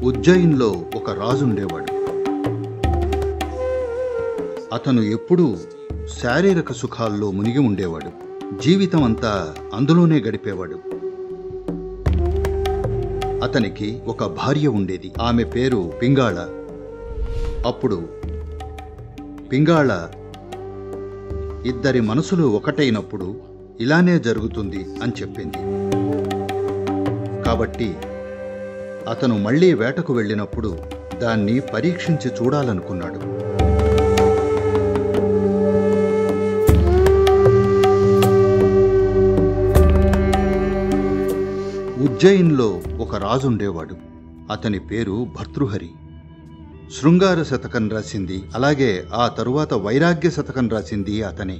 ఉజ్జయిన్లో ఒక రాజు ఉండేవాడు అతను ఎప్పుడూ శారీరక సుఖాల్లో మునిగి ఉండేవాడు జీవితం అంతా అందులోనే గడిపేవాడు అతనికి ఒక భార్య ఉండేది ఆమె పేరు పింగాళ అప్పుడు పింగాళ ఇద్దరి మనసులు ఒకటైనప్పుడు ఇలానే జరుగుతుంది అని చెప్పింది కాబట్టి అతను మళ్ళీ వేటకు వెళ్ళినప్పుడు దాన్ని పరీక్షించి చూడాలనుకున్నాడు ఉజ్జయిన్లో ఒక రాజు ఉండేవాడు అతని పేరు భర్తృహరి శృంగార శతకం రాసింది అలాగే ఆ తరువాత వైరాగ్య శతకం రాసింది అతనే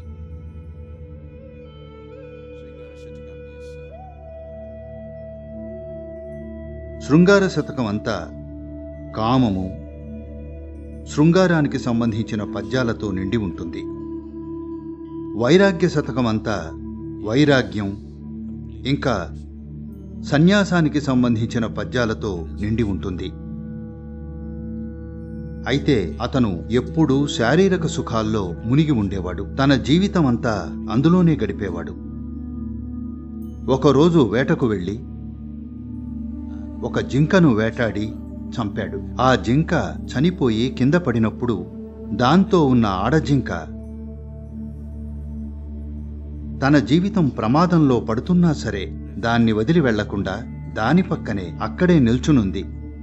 శృంగార శతకం అంతా కామము శృంగారానికి సంబంధించిన పద్యాలతో నిండి ఉంటుంది వైరాగ్య శతకం అంతా వైరాగ్యం ఇంకా సన్యాసానికి సంబంధించిన పద్యాలతో నిండి ఉంటుంది అయితే అతను ఎప్పుడూ శారీరక సుఖాల్లో మునిగి ఉండేవాడు తన జీవితం అంతా అందులోనే గడిపేవాడు ఒకరోజు వేటకు వెళ్ళి ఒక జింకను వేటాడి చంపాడు ఆ జింక చనిపోయి కింద పడినప్పుడు దాంతో ఉన్న ఆడజింక తన జీవితం ప్రమాదంలో పడుతున్నా సరే దాన్ని వదిలి వెళ్లకుండా దాని పక్కనే అక్కడే నిల్చునుంది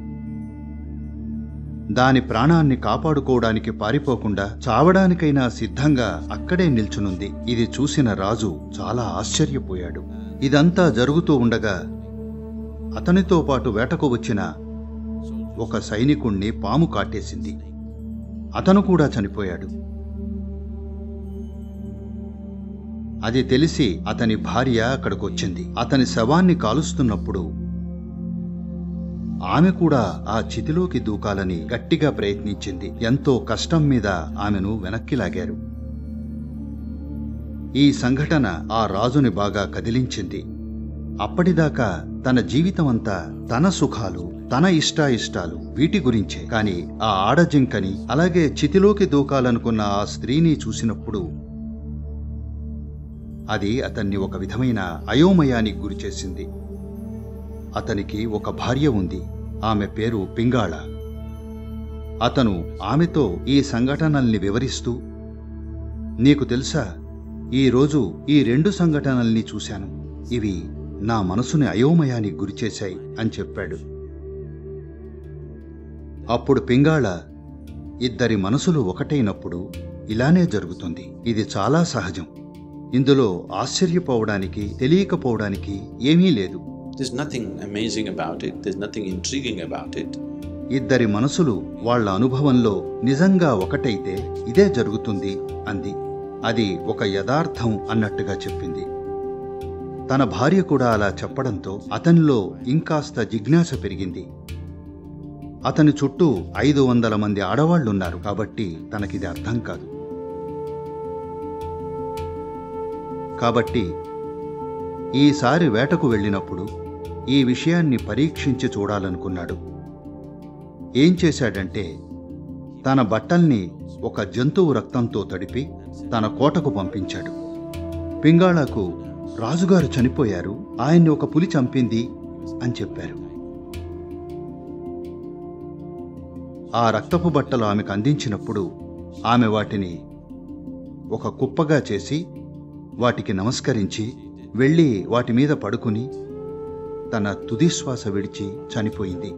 దాని ప్రాణాన్ని కాపాడుకోవడానికి పారిపోకుండా చావడానికైనా సిద్ధంగా అక్కడే నిల్చునుంది ఇది చూసిన రాజు చాలా ఆశ్చర్యపోయాడు ఇదంతా జరుగుతూ ఉండగా అతనితో పాటు వేటకు వచ్చిన ఒక సైనికుణ్ణి పాము కాటేసింది అతను కూడా చనిపోయాడు అది తెలిసి అతని భార్య అక్కడికొచ్చింది అతని శవాన్ని కాలుస్తున్నప్పుడు ఆమె కూడా ఆ చితిలోకి దూకాలని గట్టిగా ప్రయత్నించింది ఎంతో కష్టం మీద ఆమెను వెనక్కి లాగారు ఈ సంఘటన ఆ రాజుని బాగా కదిలించింది అప్పటిదాకా తన జీవితమంతా తన సుఖాలు తన ఇష్టాయిష్టాలు వీటి గురించే కాని ఆ ఆడజింకని అలాగే చితిలోకి దూకాలనుకున్న ఆ స్త్రీని చూసినప్పుడు అది అతన్ని ఒక విధమైన అయోమయానికి గురిచేసింది అతనికి ఒక భార్య ఉంది ఆమె పేరు పింగాళ అతను ఆమెతో ఈ సంఘటనల్ని వివరిస్తూ నీకు తెలుసా ఈరోజు ఈ రెండు సంఘటనల్ని చూశాను ఇవి నా మనసుని అయోమయానికి గురిచేశాయి అని చెప్పాడు అప్పుడు పింగాళ ఇద్దరి మనసులు ఒకటైనప్పుడు ఇలానే జరుగుతుంది ఇది చాలా సహజం ఇందులో ఆశ్చర్యపోవడానికి తెలియకపోవడానికి ఏమీ లేదు There's nothing amazing about it, there's nothing intriguing about it. ఇద్దరి మనసులు వాళ్ళ అనుభవంలో నిజంగా ఒకటైతే ఇదే జరుగుతుంది అంది అది ఒక యథార్థం అన్నట్టుగా చెప్పింది తన భార్య కూడా అలా చెప్పడంతో అతనిలో ఇంకాస్త జిజ్ఞాస పెరిగింది అతని చుట్టూ ఐదు వందల మంది ఆడవాళ్లున్నారు కాబట్టి తనకిది అర్థం కాదు కాబట్టి ఈసారి వేటకు వెళ్ళినప్పుడు ఈ విషయాన్ని పరీక్షించి చూడాలనుకున్నాడు ఏం చేశాడంటే తన బట్టల్ని ఒక జంతువు రక్తంతో తడిపి తన కోటకు పంపించాడు పింగాళకు రాజుగారు చనిపోయారు ఆయన్ని ఒక పులి చంపింది అని చెప్పారు ఆ రక్తపు బట్టలు ఆమెకు అందించినప్పుడు ఆమె వాటిని ఒక కుప్పగా చేసి వాటికి నమస్కరించి వెళ్ళి వాటి మీద పడుకుని తన తుదిశ్వాస విడిచి చనిపోయింది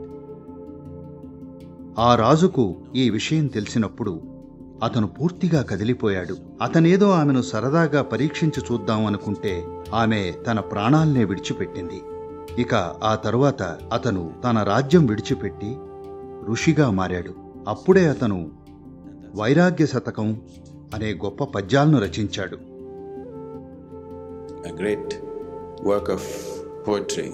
ఆ రాజుకు ఈ విషయం తెలిసినప్పుడు అతను పూర్తిగా కదిలిపోయాడు అతనేదో ఆమెను సరదాగా పరీక్షించి చూద్దాం అనుకుంటే ఆమె తన ప్రాణాల్నే విడిచిపెట్టింది ఇక ఆ తరువాత అతను తన రాజ్యం విడిచిపెట్టి ఋషిగా మారాడు అప్పుడే అతను వైరాగ్య శతకం అనే గొప్ప పద్యాలను రచించాడు A great work of poetry.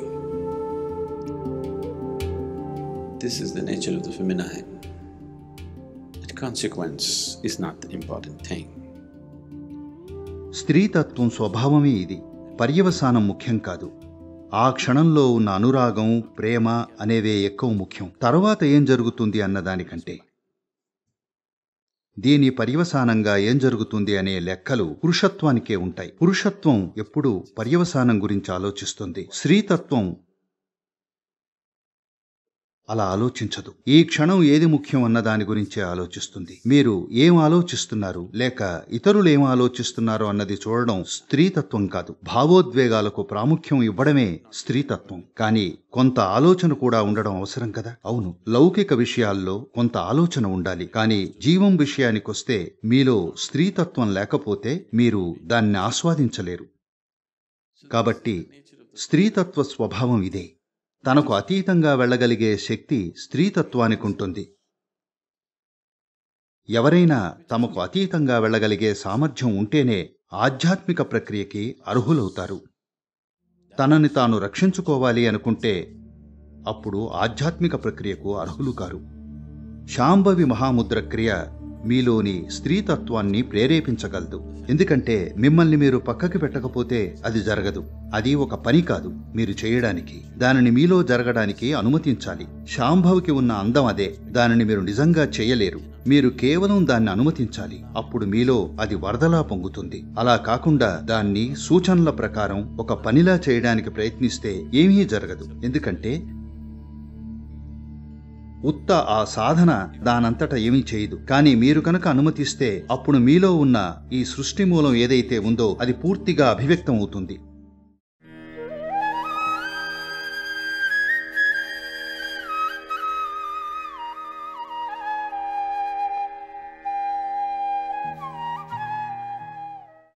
This is the nature of the feminine. That consequence is not the important thing. స్త్రీతత్వం స్వభావమే ఇది పర్యవసానం ముఖ్యం కాదు ఆ క్షణంలో ఉన్న అనురాగం ప్రేమ అనేవే ఎక్కువ ముఖ్యం తర్వాత ఏం జరుగుతుంది అన్నదానికంటే దీని పర్యవసానంగా ఏం జరుగుతుంది అనే లెక్కలు పురుషత్వానికే ఉంటాయి పురుషత్వం ఎప్పుడూ పర్యవసానం గురించి ఆలోచిస్తుంది స్త్రీతత్వం అలా ఆలోచించదు ఈ క్షణం ఏది ముఖ్యం అన్న దాని గురించే ఆలోచిస్తుంది మీరు ఏం ఆలోచిస్తున్నారు లేక ఇతరులు ఏం ఆలోచిస్తున్నారో అన్నది చూడడం స్త్రీతత్వం కాదు భావోద్వేగాలకు ప్రాముఖ్యం ఇవ్వడమే స్త్రీతత్వం కానీ కొంత ఆలోచన కూడా ఉండడం అవసరం కదా అవును లౌకిక విషయాల్లో కొంత ఆలోచన ఉండాలి కానీ జీవం విషయానికొస్తే మీలో స్త్రీతత్వం లేకపోతే మీరు దాన్ని ఆస్వాదించలేరు కాబట్టి స్త్రీతత్వ స్వభావం ఇదే తనకు అతీతంగా వెళ్ళగలిగే శక్తి స్త్రీతత్వానికి ఉంటుంది ఎవరైనా తమకు అతీతంగా వెళ్ళగలిగే సామర్థ్యం ఉంటేనే ఆధ్యాత్మిక ప్రక్రియకి అర్హులవుతారు తనని తాను రక్షించుకోవాలి అనుకుంటే అప్పుడు ఆధ్యాత్మిక ప్రక్రియకు అర్హులు కారు శాంభవి మహాముద్ర క్రియ మీలోని స్త్రీతత్వాన్ని ప్రేరేపించగలదు ఎందుకంటే మిమ్మల్ని మీరు పక్కకి పెట్టకపోతే అది జరగదు అది ఒక పని కాదు మీరు చేయడానికి దానిని మీలో జరగడానికి అనుమతించాలి శాంభవికి ఉన్న అందం అదే దానిని మీరు నిజంగా చేయలేరు మీరు కేవలం దాన్ని అనుమతించాలి అప్పుడు మీలో అది వరదలా పొంగుతుంది అలా కాకుండా దాన్ని సూచనల ప్రకారం ఒక పనిలా చేయడానికి ప్రయత్నిస్తే ఏమీ జరగదు ఎందుకంటే ఉత్త ఆ సాధన దానంతట ఏమీ చేయదు కానీ మీరు కనుక అనుమతిస్తే అప్పుడు మీలో ఉన్న ఈ సృష్టి మూలం ఏదైతే ఉందో అది పూర్తిగా అభివ్యక్తం అవుతుంది